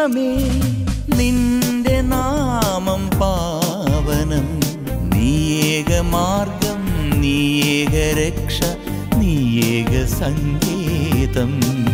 ദൈവമേ നിന്റെ നാമം പാവനം നീയേക മാർഗം നീയേക രക്ഷ നീയേക സങ്കേതം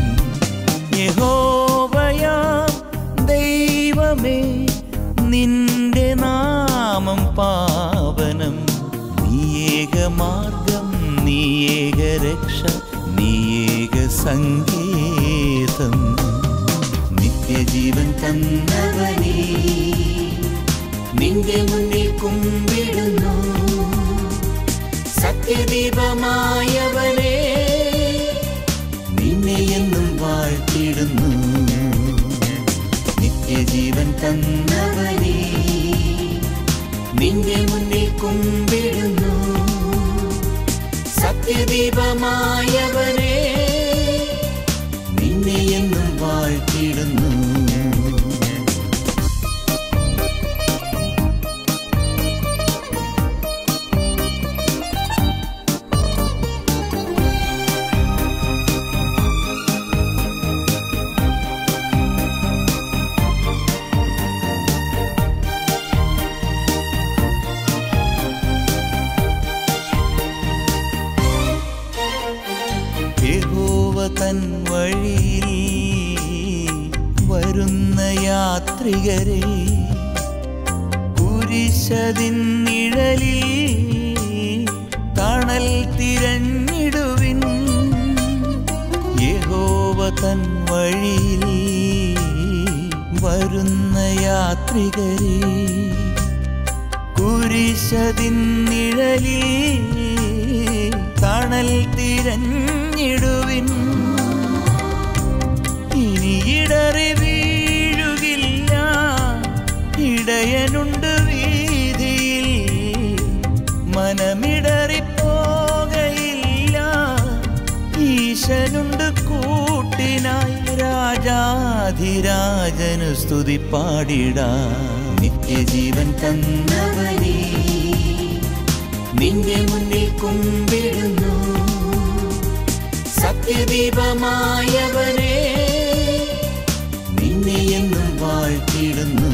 യഹോവയാ ദൈവമേ നിന്റെ നാമം പാവനം നീയേക മാർഗം നീയേക രക്ഷ നീയേക സങ്കേതം നിത്യജീവൻ തന്നവനേ നിന്റെ മുന്നിൽ കുമ്പിടുന്നു സത്യദീപമായവനേ നിന്നെ എന്നും വാഴ്ത്തിടുന്നു നിത്യജീവൻ തന്നവനേ നിന്റെ മുന്നിൽ കുമ്പിടുന്നു സത്യദീപമായവനേ നിന്നെ എന്നും വാഴ്ത്തിടുന്നു യഹോവ തൻ വഴിയിൽ വരുന്ന യാത്രികരെ കുരിശതിൻ നിഴലിൽ തണൽ തിരഞ്ഞിടുവിൻ യഹോവ തൻ വഴിയിൽ വരുന്ന യാത്രികരെ കുരിശതിൻ നിഴലിൽ തണൽ തിരഞ്ഞിടുവിൻ ഇനി ഇടറി വീഴുകില്ല ഇടയനുണ്ട് വീതിയിൽ മനമിടറി പോകയില്ല ഈശനുണ്ട് കൂട്ടിനായി രാജാധിരാജനു സ്തുതി പാടിടാം നിത്യജീവൻ തന്നവനേ നിന്റെ മുന്നിൽ കുമ്പിടുന്നു സത്യദീപമായവനേ നിന്നെ എന്നും വാഴ്ത്തിടുന്നു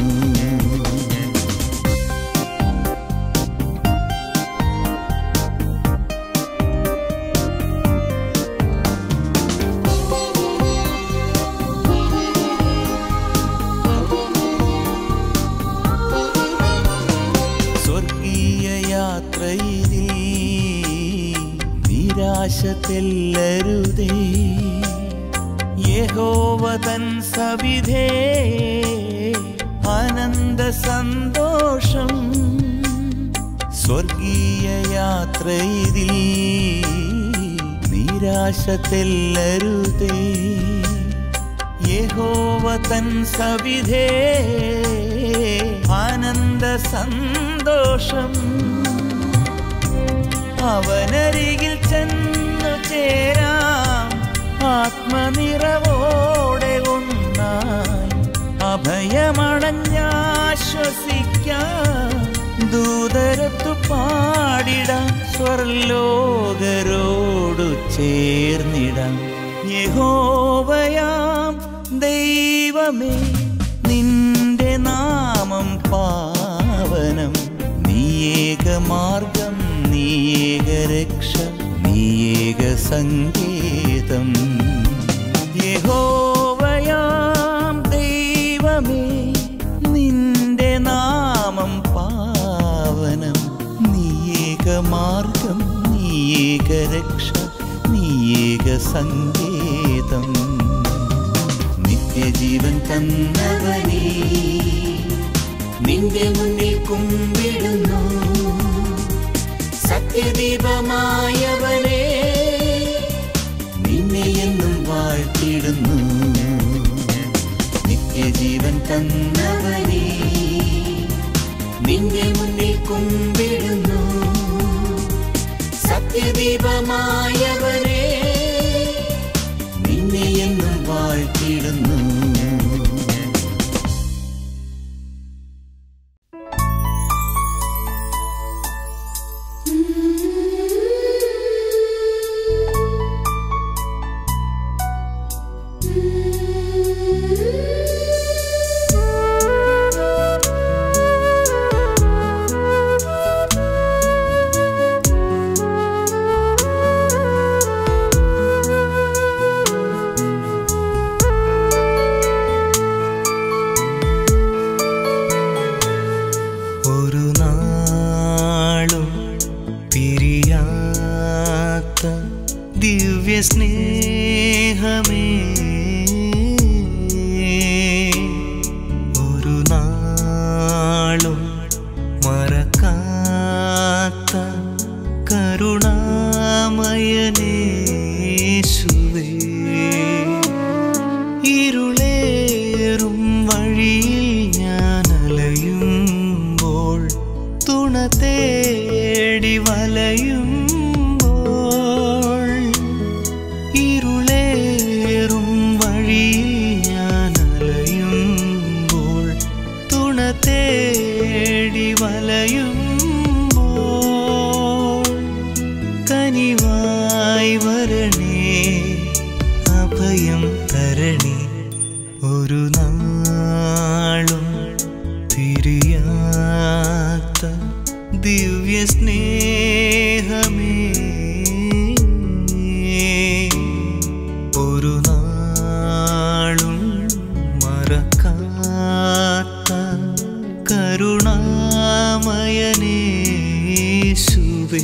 സ്വർഗീയ യാത്രയിതിൽ നിരാശ തെല്ലരുതേ യഹോവ തൻ സവിധേ ആനന്ദ സന്തോഷം സ്വർഗീയ യാത്രയിതിൽ നിരാശ തെല്ലരുതേ യഹോവ തൻ സവിധേ ആനന്ദ സന്തോഷം അവനരികിൽ ചെന്നു ചേരാം ആത്മനിറവോടെ ഒന്നായി അഭയമണഞ്ഞാശ്വസിക്കാം ദൂതരത്തു പാടിടാം സ്വർലോകരോടു ചേർന്നിടാം യഹോവയാം ദൈവമേ നിന്റെ നാമം പാവനം നീയേക മാർഗം നീയേക രക്ഷ നീയേക സങ്കേതം യഹോവയാം ദൈവമേ നിന്റെ നാമം പാവനം നീയേക മാർഗം നീയേക രക്ഷ നീയേക സങ്കേതം നിത്യജീവൻ തന്നവനേ നിന്റെ മുന്നിൽ കുമ്പിടുന്നു സത്യദീപമായവനേ നിന്നെ എന്നും വാഴ്ത്തിടുന്നു നിത്യജീവൻ തന്നവനേ നിന്റെ മുന്നിൽ കുമ്പിടുന്നു സത്യദീപമായവനേ നിന്നെ എന്നും വാഴ്ത്തിടുന്നു Mm-hmm. തേടി വലയുമ്പോൾ ഇരുളേറും വഴിയിൽ ഞാൻ അലയുമ്പോൾ തുണ തേടി വലയുമ്പോൾ കനിവായി വരണേ അഭയം തരണേ ഒരു നാളും തിരിയാത്ത ദിവ്യ സ്നേഹമേ ഒരു നാളും മറക്കാത്ത കരുണാമയനേശുവേ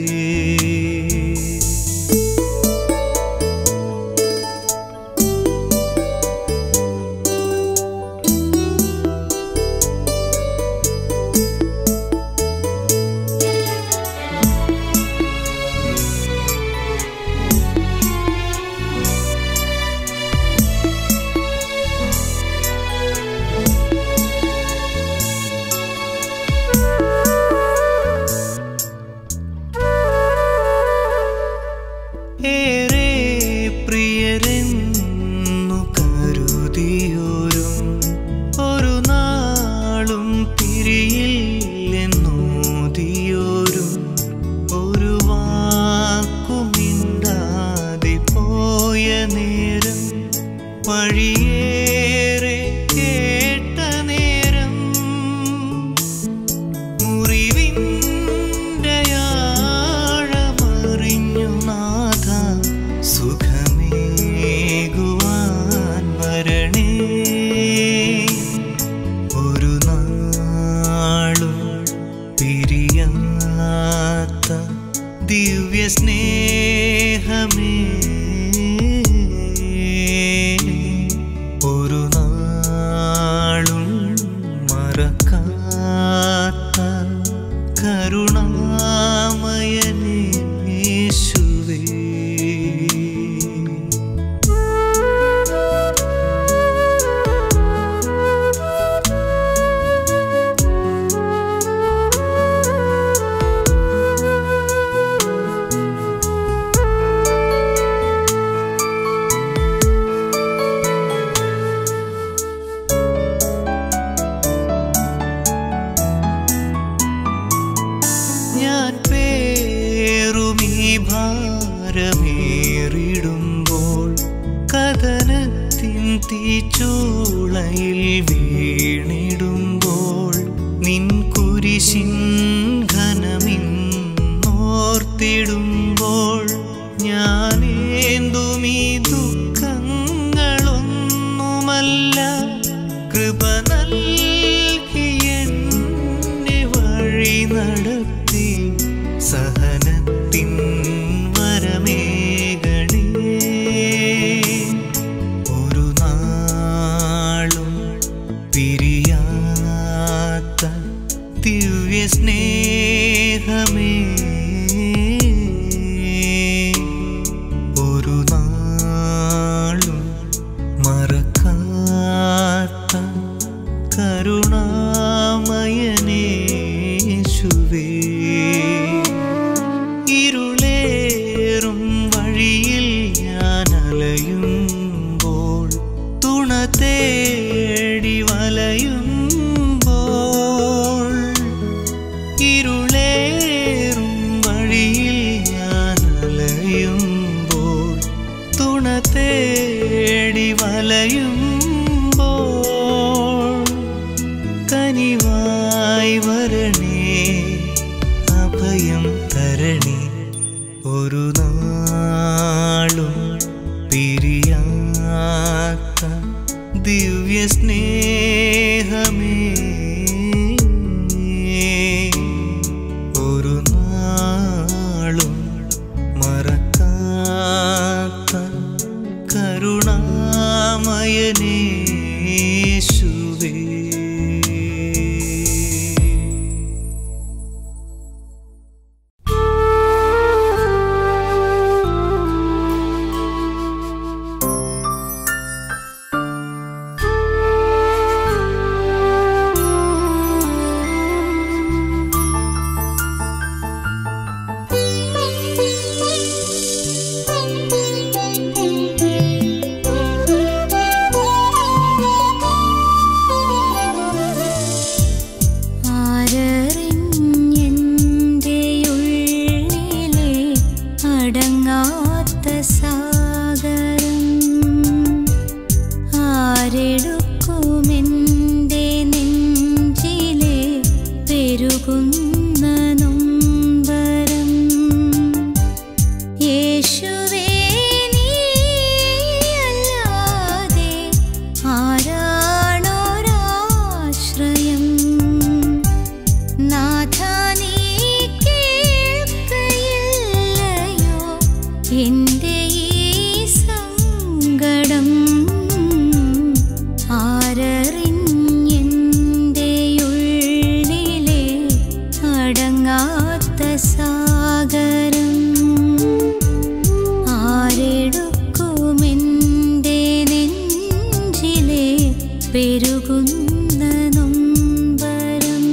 ഏറെ പ്രിയരെന്നു കരുതിയോരും ഒരു നാളും പിരിയില്ലെന്നോതിയോരും ഒരു വാക്കുമിണ്ടാതെ പോയ നേരം വഴിയേറെ കേട്ട നേരം മുറിവിൻ്റെ ആഴമറിഞ്ഞു നാഥ സുഖമേകുവാൻ വരണേ ഒരു നാളും പിരിയാത്ത ദിവ്യ സ്നേഹമേ ഒരു നാളും മറക്കാത്ത കരുണാമയനേ യേശുവേ ഞാൻ പേറുമീ ഭാരമേറിടുമ്പോൾ കഥനത്തിൻ തീച്ചൂളയിൽ വീണിടുമ്പോൾ നിൻ കുരിശിൻ ഘനമിന്നോർത്തിടുമ്പോൾ ഞാനേന്തുമീ ദുഃഖങ്ങളൊന്നുമല്ല കൃപ നൽകി എന്നെ വഴി നടത്തി സഹനത്തിൻ വരമേകണേ ഒരു നാളും പിരിയാത്ത ദിവ്യ സ്നേഹമേ ഒരു നാളും മറക്കാത്ത കരുണാമയനേശുവേ ഇരുളേറും വഴിയിൽ ഞാൻ അലയുമ്പോൾ തുണ തേടി വലയുമ്പോൾ ഇരുളേറും വഴിയിൽ ഞാൻ അലയുമ്പോൾ തുണ തേടി വലയുമ്പോൾ കനിവായി വരണേ അഭയം തരണേ ഒരു നാളും പിരിയാത്ത ദിവ്യ സ്നേഹമേ ഒരു നാളും മറക്കാത്ത കരുണാമയനേശുവേ പെരുകുന്ന നൊമ്പരം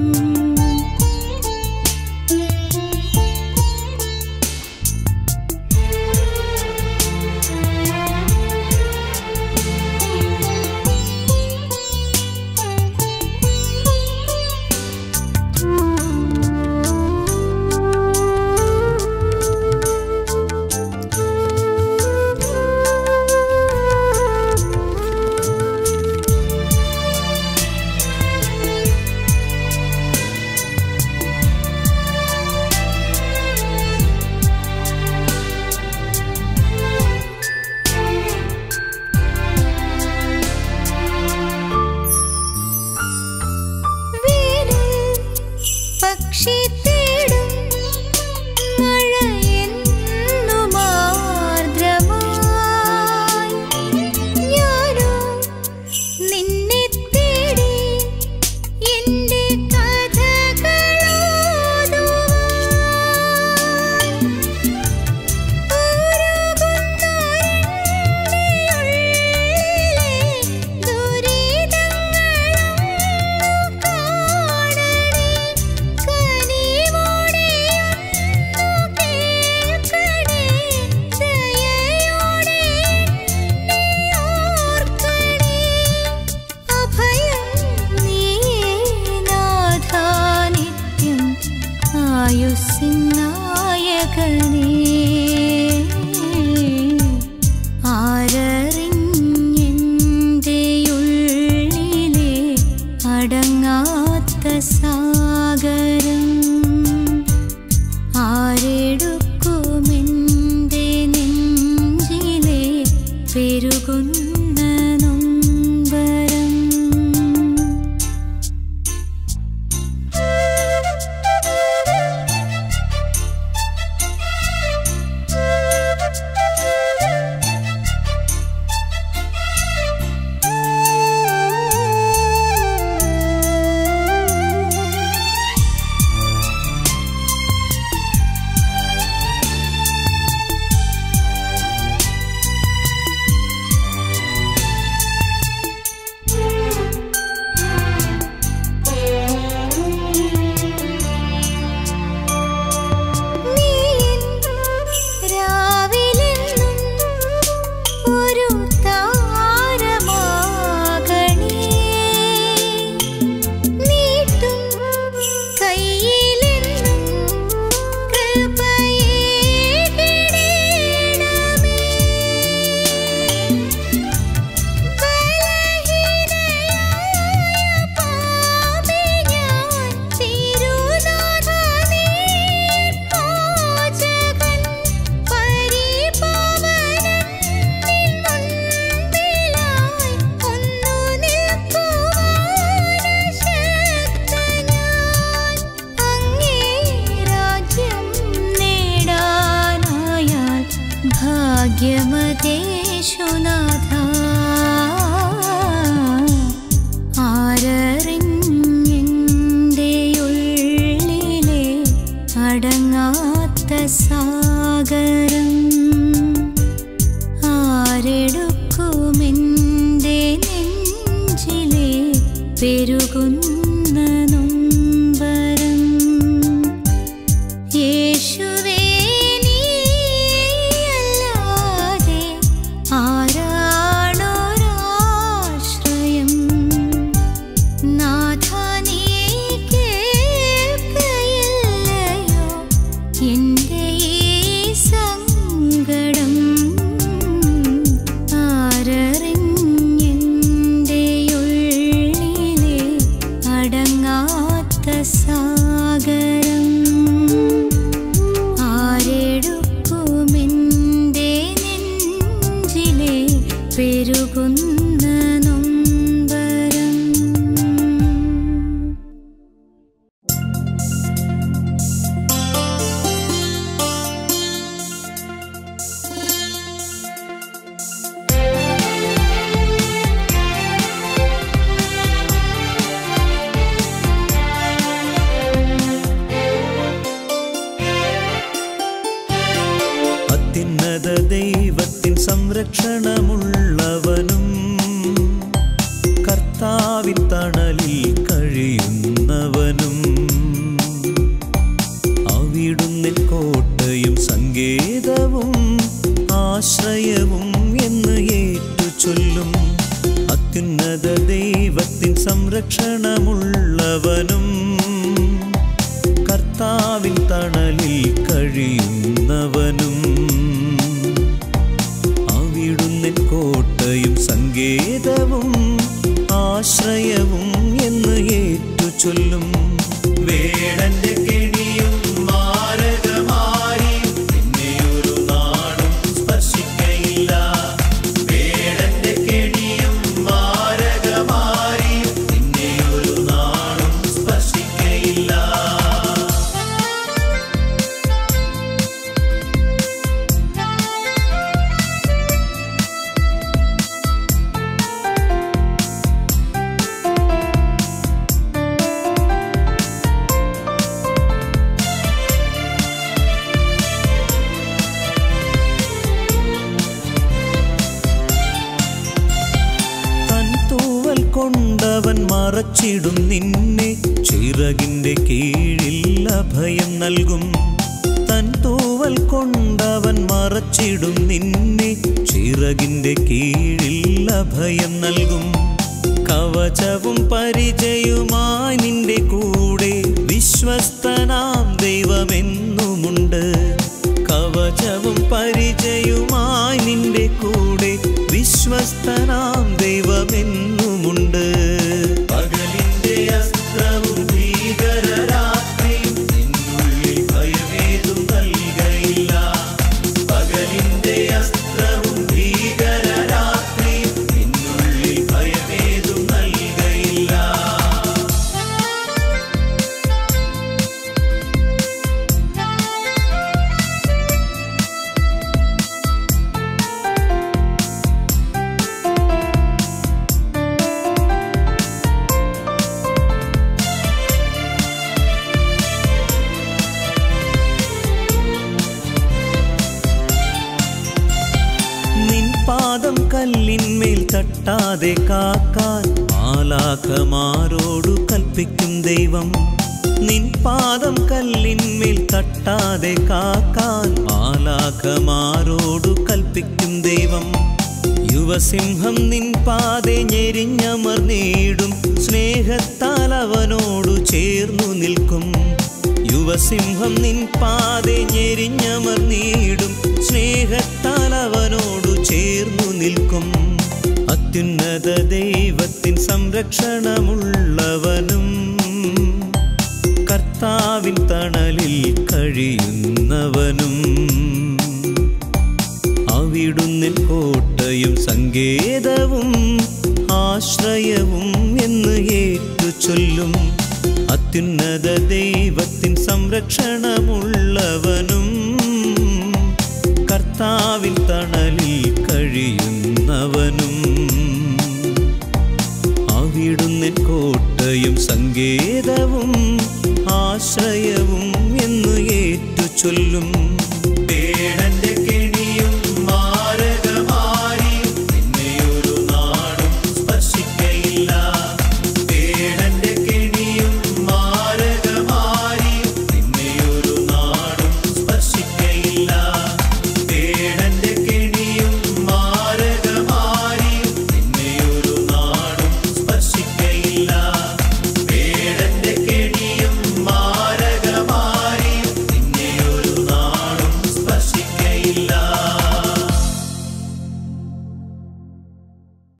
വേനൽ പക്ഷി തേടും മഴയെന്നും ആർദ്രമായി ഞാനോ നിന്നെ തേടി എന്റെ കഥകളോതുവാൻ ആയുസിനായകനേ ആരറിഞ്ഞെൻ്റെയുള്ളിലെ അടങ്ങാത്ത സാഗരം ആരെടുക്കുമെൻ്റെ നെഞ്ചിലെ പെരുകുന്ന നൊമ്പരം രാവിലെന്നും ഒരു താരമാകണേ നീട്ടും കയ്യിലെന്നും കൃപയേകിടേണമേ ബലഹീനയായ പാപി ഞാൻ തിരുനാഥനേ പാചകൻ പരിപാവനൻ നിൻ മുൻപിലായി ഒന്നു നിൽക്കുവാൻ ശക്തനാൻ അങ്ങേ രാജ്യം നേടാനായാൽ ഭാഗ്യമതേശുനാഥ ആരറിഞ്ഞെൻ്റെയുള്ളിലെ അടങ്ങാത്ത സാഗരം ആരെടുക്കുമെൻ്റെ നെഞ്ചിലെ പെരുകുന്ന നൊമ്പരം യേശുവേ നീയല്ലാതെ ആരാണൊരാശ്രയം നാഥ നീ കേൾക്കയില്ലയോ എൻ്റെ ഈ സങ്കടം ആരറിഞ്ഞെൻ്റെയുള്ളിലെ അടങ്ങാത്ത സാഗരം ആരെടുക്കുമെൻ്റെ നെഞ്ചിലെ പെരുകുന്ന നൊമ്പരം അത്യുന്നത ദൈവത്തിൻ സംരക്ഷണമുള്ളവനും കർത്താവിൻ തണലിൽ കഴിയുന്നവനും അവിടുന്ന് കോട്ടയും സങ്കേതവും ആശ്രയവും എന്ന് ഏറ്റു ചൊല്ലും അത്യുന്നത ദൈവത്തിൻ സംരക്ഷണമുള്ളവനും കർത്താവിൻ തണലിൽ കഴിയുന്നവനും അവിടുന്ന് കോട്ടയും സങ്കേതവും ആശ്രയവും എന്ന് ഏറ്റു ചൊല്ലും വേടന്റെ കെണിയും മാരകമാരിയും നിന്നെ ഒരു നാടും സ്പർശിക്കയില്ല വേടന്റെ കെണിയും മാരകമാരിയും നിന്നെ ഒരു നാടും സ്പർശിക്കയില്ല തൻ തൂവൽ കൊണ്ടവൻ മറച്ചിടും നിന്നെ ചിറകിന്റെ കീഴിൽ അഭയം നൽകും തൻ തൂവൽ കൊണ്ടവൻ മറച്ചിടും നിന്നെ ചിറകിന്റെ കീഴിൽ അഭയം നൽകും കവചവും പരിചയുമായി നിന്റെ കൂടെ വിശ്വസ്തനാം ദൈവമെന്നുമുണ്ട് കവചവും പരിചയുമായി നിന്റെ കൂടെ വിശ്വസ്തനാം ദൈവമെന്നുമുണ്ട് പകലിന്റെ അസ്ത്രവും ഭീകരരാത്രിയും നിന്നുള്ളിൽ ഭയമേതും നൽകയില്ല പകലിന്റെ അസ്ത്രവും ഭീകരരാത്രിയും നിന്നുള്ളിൽ ഭയമേതും നൽകയില്ല നിൻ പാദം കല്ലിന്മേൽ തട്ടാതെ കാക്കാൻ മാലാഖമാരോടു കൽപ്പിക്കും ദൈവം നിൻ പാദം കല്ലിന്മേൽ തട്ടാതെ കാക്കാൻ മാലാഖമാരോടു കൽപ്പിക്കും ദൈവം യുവസിംഹം നിൻ പാതെ ഞെരിഞ്ഞമർന്നീടും സ്നേഹത്താൽ അവനോടു ചേർന്നു നിൽക്കും യുവസിംഹം നിൻ പാതെ ഞെരിഞ്ഞമർന്നീടും സ്നേഹത്താൽ അവനോടു ചേർന്നു നിൽക്കും അത്യുന്നത ദൈവത്തിൻ സംരക്ഷണമുള്ളവനും കർത്താവിൻ തണലിൽ കഴിയുന്നവനും അവിടുന്ന് കോട്ടയും സങ്കേതവും ആശ്രയവും എന്ന് ഏറ്റു ചൊല്ലും അത്യുന്നത ദൈവത്തിൻ സംരക്ഷണമുള്ളവനും കർത്താവിൻ തണലിൽ കഴിയുന്നവനും അവിടുന്ന് കോട്ടയും സങ്കേതവും ആശ്രയവും എന്ന് ഏറ്റു ചൊല്ലും